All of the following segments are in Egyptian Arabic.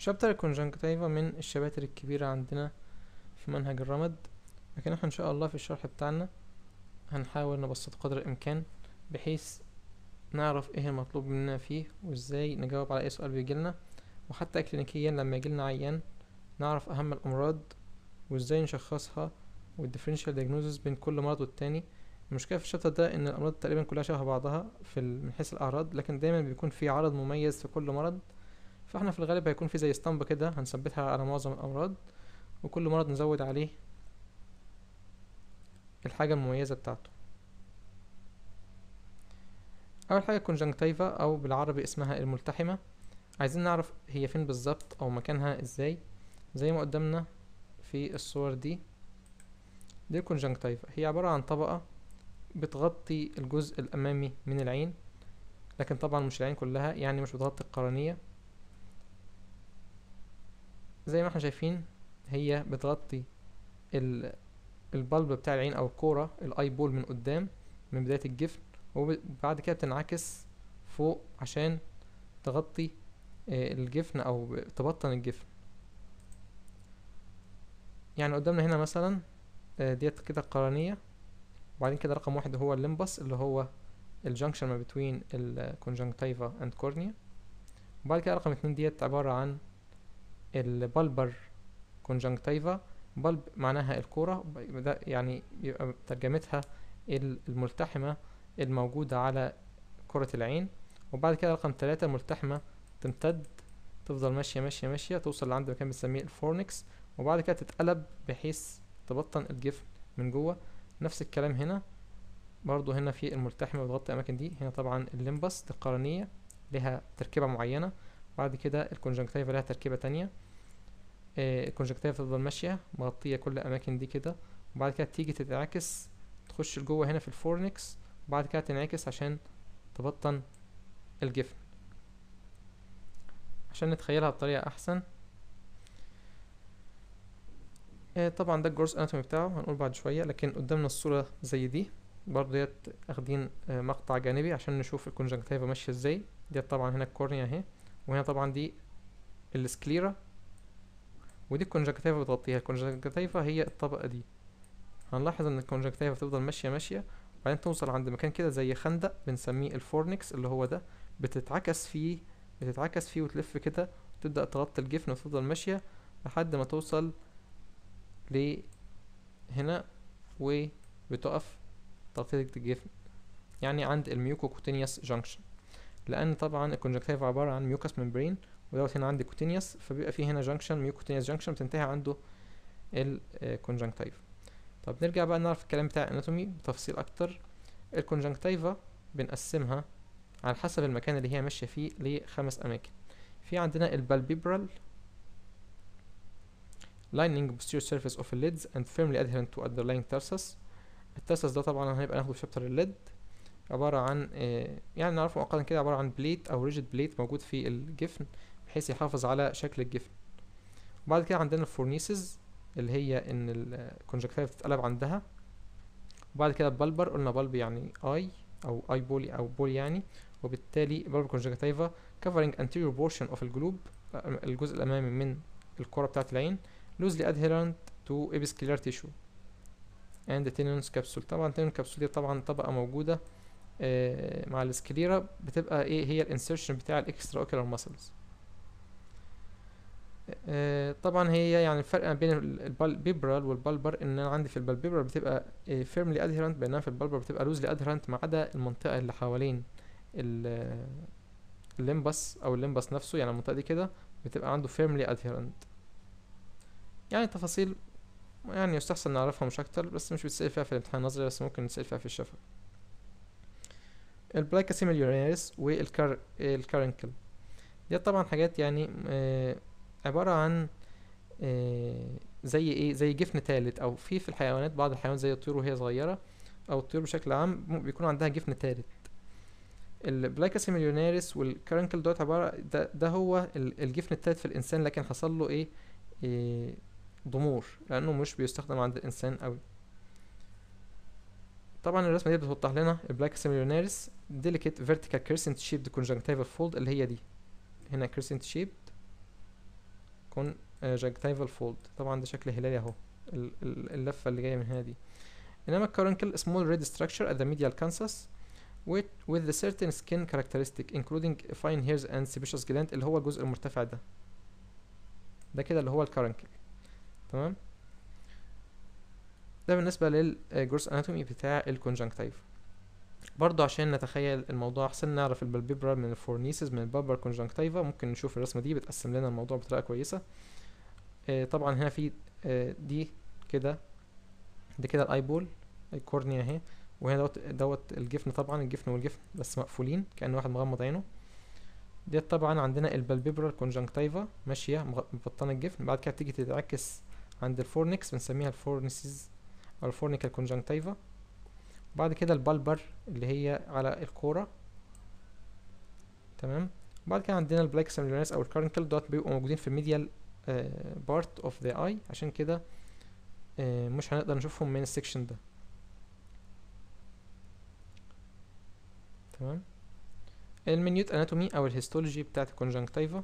شابتر الكونجنكتيفا من الشباتر الكبيرة عندنا في منهج الرمد لكن احنا ان شاء الله في الشرح بتاعنا هنحاول نبسط قدر الامكان بحيث نعرف ايه المطلوب مننا فيه وازاي نجاوب على اي سؤال بيجيلنا وحتى كلينيكيا لما يجيلنا عيان نعرف اهم الامراض وازاي نشخصها والديفرنشال دياجنوزس بين كل مرض والتاني المشكله في الشابتر ده ان الامراض تقريبا كلها شبه بعضها في ال- من حيث الاعراض لكن دايما بيكون في عرض مميز في كل مرض فاحنا في الغالب هيكون في زي اسطمبة كده هنثبتها على معظم الامراض وكل مرض نزود عليه الحاجة المميزة بتاعته اول حاجة كونجنكتيفا او بالعربي اسمها الملتحمة عايزين نعرف هي فين بالظبط او مكانها ازاي زي ما قدامنا في الصور دي دي الكونجنكتيفا هي عبارة عن طبقة بتغطي الجزء الأمامي من العين لكن طبعا مش العين كلها يعني مش بتغطي القرنية زي ما احنا شايفين هي بتغطي ال- البلب بتاع العين أو الكورة الأي بول من قدام من بداية الجفن وبعد كده بتنعكس فوق عشان تغطي آه، الجفن أو تبطن الجفن يعني قدامنا هنا مثلا آه، ديت كده القرنية وبعدين كده رقم واحد هو الليمبس اللي هو الجنكشن ما بين الكونجنكتيفا اند كورنيا وبعد كده رقم اتنين ديت عبارة عن البلبر كونجنكتيفا بلب معناها الكورة ده يعني يبقى ترجمتها ال- الملتحمة الموجودة على كرة العين وبعد كده رقم تلاتة الملتحمة تمتد تفضل ماشية ماشية ماشية توصل لعند مكان بنسميه الفورنكس وبعد كده تتقلب بحيث تبطن الجفن من جوه نفس الكلام هنا برضو هنا في الملتحمة بتغطي الأماكن دي هنا طبعا الليمبس دي القرنية لها تركيبة معينة بعد كده الكونجنكتيفا لها تركيبة تانية آه، الكونجنكتيفا تفضل ماشية مغطية كل الأماكن دي كده وبعد كده تيجي تتعكس تخش لجوه هنا في الفورنكس وبعد كده تنعكس عشان تبطن الجفن عشان نتخيلها بطريقة أحسن آه، طبعا ده الجروس اناتومي بتاعه هنقول بعد شوية لكن قدامنا الصورة زي دي برضه ديت اخدين آه، مقطع جانبي عشان نشوف الكونجنكتيفا ماشية ازاي ديت طبعا هنا الكورنيا اهي وهنا طبعا دي السكليرا ودي الكونجنكتيفا بتغطيها الكونجنكتيفا هي الطبقة دي هنلاحظ ان الكونجنكتيفا بتفضل ماشية ماشية وبعدين توصل عند مكان كده زي خندق بنسميه الفورنكس اللي هو ده بتتعكس فيه بتتعكس فيه وتلف كده وتبدأ تغطي الجفن وتفضل ماشية لحد ما توصل ل هنا وبتقف تغطية الجفن يعني عند الميوكوكوتينيوس جانكشن لأن طبعا الكونجكتيفا عبارة عن ميوكس ممبرين ودوت هنا عندي كوتينيوس فبيبقى فيه هنا جانكشن ميوكوتينيوس جانكشن بتنتهي عنده الكونجنكتيفا طب نرجع بقى نعرف الكلام بتاع الاناتومي بتفصيل اكتر الكونجنكتيفا بنقسمها على حسب المكان اللي هي ماشية فيه لخمس أماكن في عندنا البالبيبرال lining posterior surface of the lids and firmly adherent to underlying tarsus التارسس ده طبعا هنبقى ناخده في شابتر الليد عبارة عن آه، يعني نعرفه مؤقتا كده عبارة عن بليت أو ريجيد بليت موجود في الجفن بحيث يحافظ على شكل الجفن وبعد كده عندنا الفورنيسز اللي هي ان الكونجكتيفا بتتقلب عندها وبعد كده البلبر قلنا بلب يعني اي او اي بولي او بولي يعني وبالتالي بلب كونجكتيفا covering anterior portion of الجلوب الجزء الامامي من الكرة بتاعة العين loosely adherent to episcleral tissue and tenon capsule طبعا tenon capsule دي طبعا طبقة موجودة آه، مع السكليرا بتبقى ايه هي الانسيرشن بتاع الاكسترا اوكيولار ماسلز طبعا هي يعني الفرق ما بين البيبرال والبلبر ان انا عندي في البلبيبرال بتبقى فيرملي ادهيرنت بينما في البلبر بتبقى لوزلي ادهيرنت ما عدا المنطقه اللي حوالين ال- الليمبس او الليمبس نفسه يعني المنطقه دي كده بتبقى عنده فيرملي ادهيرنت يعني تفاصيل يعني يستحسن نعرفها مش اكتر بس مش بتسأل فيها في الامتحان النظري بس ممكن نسأل فيها في الشفوي البلايكاسيم اليورينيريس والكارنكل دي طبعا حاجات يعني آه، عبارة عن آه، زي ايه زي جفن تالت او في في الحيوانات بعض الحيوانات زي الطيور وهي صغيرة او الطيور بشكل عام م- بيكون عندها جفن تالت البلايكاسيم اليونيريس والكارنكل دوت عبارة ده, ده هو ال- الجفن التالت في الانسان لكن حصل له ايه, إيه ضمور لانه مش بيستخدم عند الانسان قوي طبعا الرسمه دي بتوضح لنا البلايكاسيم اليونيريس delicate vertical crescent shaped conjunctival fold اللي هي دي هنا crescent shaped conjunctival fold طبعا ده شكل هلالي اهو ال- ال- اللفة اللي جاية من هنا دي انما الكارنكل small red structure at the medial consus with with the certain skin characteristic including fine hairs and sebaceous gland اللي هو الجزء المرتفع ده ده كده اللي هو الكارنكل تمام ده بالنسبة للجروس اناتومي بتاع الكونجنكتيف برضو عشان نتخيل الموضوع احسن نعرف البلبيبرال من الفورنيسز من البابر كونجنكتيفا ممكن نشوف الرسمة دي بتقسم لنا الموضوع بطريقة كويسة آه طبعا هنا في آه دي كده دي كده الايبول الكورنيا اهي وهنا دوت دوت الجفن طبعا الجفن والجفن بس مقفولين كأن واحد مغمض عينه ديت طبعا عندنا البلبيبرال كونجنكتيفا ماشية مغ- مبطنة الجفن بعد كده تيجي تتعكس عند الفورنكس بنسميها الفورنسيز او الفورنيكال كونجنكتيفا بعد كده البلبر اللي هي على الكورة تمام بعد كده عندنا البلاكس مليونيرس او الكارنكل دوت بيبقوا موجودين في الميديال بارت اوف ذا اي عشان كده آه، مش هنقدر نشوفهم من السكشن ده تمام المنيوت اناتومي او الهيستولوجي بتاعت الكونجنكتيفا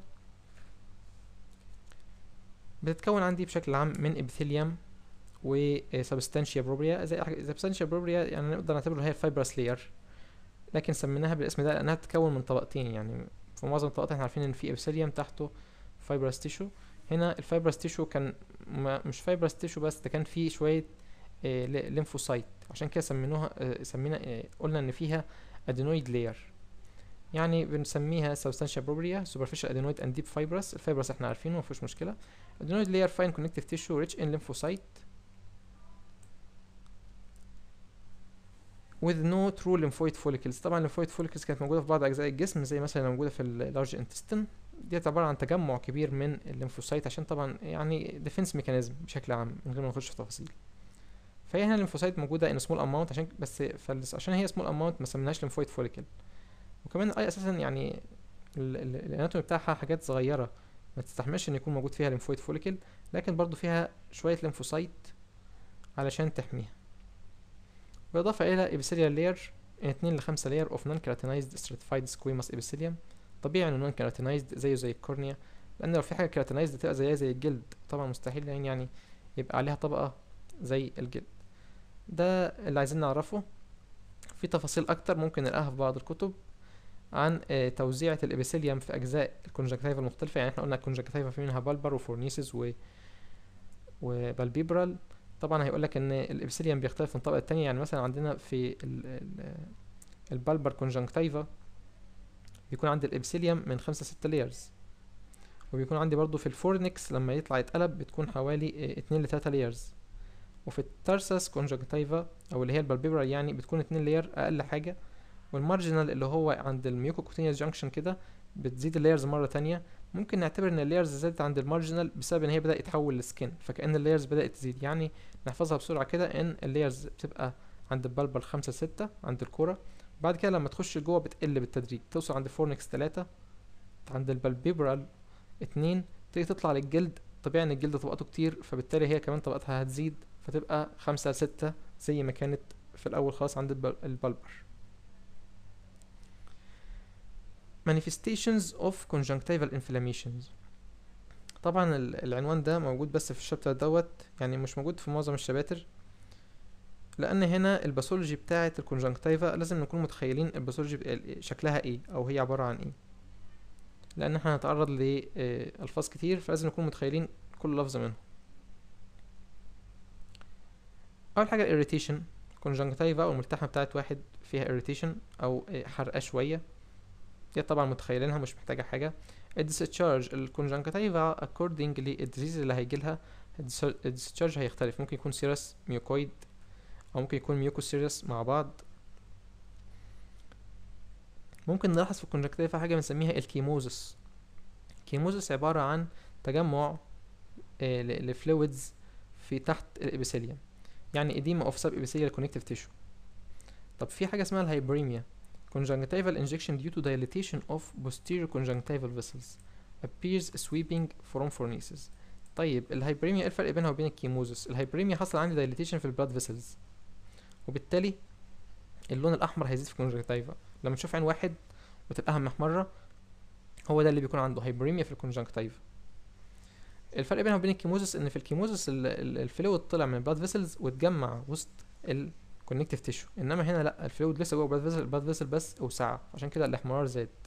بتتكون عندي بشكل عام من ابيثيليوم وسبستانشيا بروبريا زي سبستانشيا بروبريا يعني نقدر نعتبره هي الفايبرس لاير لكن سميناها بالاسم ده لانها تتكون من طبقتين يعني في معظم الطبقات احنا عارفين ان في ابيثيليوم تحته فايبرس تيشو هنا الفايبرس تيشو كان ما مش فايبرس تيشو بس ده كان فيه شويه آه، ل- ليمفوسايت عشان كده سمينوها آه، سمينا آه، قلنا ان فيها ادينويد لاير يعني بنسميها سبستانشيا بروبريا سوبرفيشال ادينويد اند ديب فايبرس الفايبرس احنا عارفينه مفيش مشكله ادينويد لاير فاين كونكتيف تيشو ريتش ان ليمفوسايت with no true lymphoid follicles طبعا lymphoid follicles كانت موجوده في بعض اجزاء الجسم زي مثلا موجوده في اللارج intestine ديت عباره عن تجمع كبير من الليمفوسايت عشان طبعا يعني ديفنس ميكانيزم بشكل عام من غير ما نخش في تفاصيل فهي هنا الليمفوسايت موجوده ان سمول اماونت عشان بس فالس- عشان هي سمول اماونت ما سميناهاش lymphoid follicle وكمان الاي اساسا يعني ال- ال- الاناتومي بتاعها حاجات صغيره ما تستحملش ان يكون موجود فيها lymphoid follicle لكن برضو فيها شويه ليمفوسايت علشان تحميها بالإضافة إلى epithelial layer اتنين لخمسة layer of non-keratinized stratified squamous epithelium طبيعي إنه non-keratinized زيه زي الكورنيا لأن لو في حاجة keratinized تبقى زيها زي الجلد طبعا مستحيل يعني يعني يبقى عليها طبقة زي الجلد ده اللي عايزين نعرفه في تفاصيل أكتر ممكن نلاقيها في بعض الكتب عن آه، توزيعة الإبيثيليوم في أجزاء الكونجكتيفا المختلفة يعني احنا قلنا الكونجكتيفا في منها بالبر وفورنيسز و وبالبيبرال طبعا هيقول لك ان الابسيليوم بيختلف من الطبقه التانية يعني مثلا عندنا في ال ال البالبر كونجنكتيفا بيكون عندي الابسيليوم من خمسة ستة لايرز وبيكون عندي برضو في الفورنكس لما يطلع يتقلب بتكون حوالي اه، اتنين لتلاتة لايرز وفي التارسس كونجنكتيفا او اللي هي البالبيبرال يعني بتكون اتنين لاير اقل حاجة والمارجنال اللي هو عند الميوكوكوتينيوس جانكشن كده بتزيد اللايرز مرة تانية ممكن نعتبر ان اللايرز زادت عند المارجنال بسبب ان هي بدأ يتحول لسكين فكأن اللايرز بدأت تزيد يعني نحفظها بسرعة كده ان اللايرز بتبقى عند البلبر خمسة ستة عند الكورة بعد كده لما تخش جوه بتقل بالتدريج توصل عند الفورنكس تلاتة عند البلبيبرال اتنين تيجي تطلع للجلد طبيعي ان الجلد طبقاته كتير فبالتالي هي كمان طبقتها هتزيد فتبقى خمسة ستة زي ما كانت في الأول خالص عند البل- البلبر manifestations of conjunctival inflammations طبعا ال- العنوان ده موجود بس في الشابتر دوت يعني مش موجود في معظم الشباتر لان هنا الباثولوجي بتاعه الكونجنكتيفا لازم نكون متخيلين الباثولوجي ال- شكلها ايه او هي عباره عن ايه لان احنا هنتعرض لالفاظ كتير فلازم نكون متخيلين كل لفظ منهم اول حاجه الاريتيشن كونجنكتيفا او الملتحمه بتاعت واحد فيها irritation او آه، حرقه شويه دي طبعا متخيلينها مش محتاجه حاجه الديسشارج الكونجنكتيفا according للديزيز اللي هيجيلها الديسشارج هيختلف ممكن يكون سيرس ميوكويد او ممكن يكون ميوكو سيرس مع بعض ممكن نلاحظ في الكونجكتيفا حاجه بنسميها الكيموزس الكيموزس عباره عن تجمع لفلويدز في تحت الابيثيليوم يعني edema of subepithelial connective tissue طب في حاجه اسمها الهايبريميا conjunctival injection due to dilatation of posterior conjunctival vessels appears sweeping from fornices طيب الهايبريميا ايه الفرق بينها وبين الكيموزس الهايبريميا حصل عندي dilatation في البلاد فيسلز وبالتالي اللون الاحمر هيزيد في الكونجكتيفا لما نشوف عين واحد وتبقى محمره هو ده اللي بيكون عنده هايبريميا في الكونجكتيفا الفرق بينها وبين الكيموزس ان في الكيموزس ال- ال- الفلويد طلع من البلاد فيسلز واتجمع وسط الكونكتيف تيشو انما هنا لا الفلويد لسه جوه البلاد فيسل البلاد فيسل بس اوسع عشان كده الاحمرار زاد